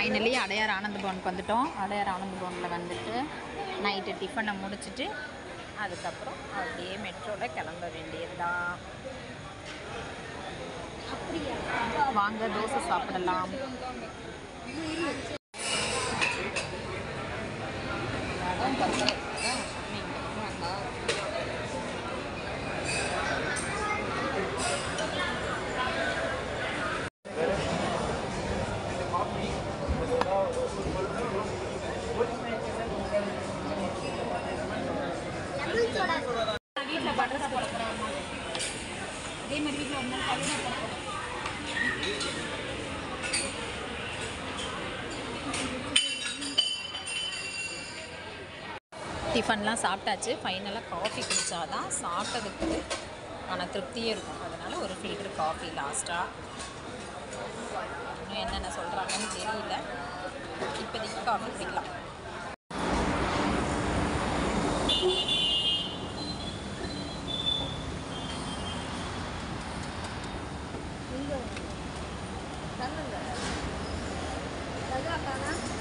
Finally Adyar ஆனந்த பவனுக்கு வந்துட்டோம் அடையார் ஆனந்த பவனில் வந்துட்டு நைட்டு டிஃபனை முடிச்சுட்டு அதுக்கப்புறம் அப்படியே மெட்ரோவில் கிளம்ப வேண்டியதுதான் வாங்க தோசை சாப்பிடலாம் வீட்டில் பட்டர் போட போகிறாங்க அதே மாதிரி வீட்டில் ஒரு நாள் கல்யாணம் போட போகிறோம் டிஃபன்லாம் சாப்பிட்டாச்சு ஃபைனலாக காஃபி குடித்தாதான் சாப்பிட்டதுக்கு ஆனால் திருப்தியே இருக்கும் அதனால் ஒரு ஃபில்டர் காஃபி லாஸ்ட்டாக இன்னும் என்னென்ன சொல்கிறாங்கன்னு தெரியல இப்போதைக்கு காஃபி குடிக்கலாம் சொல்லுங்க. நல்லா இருக்கானா?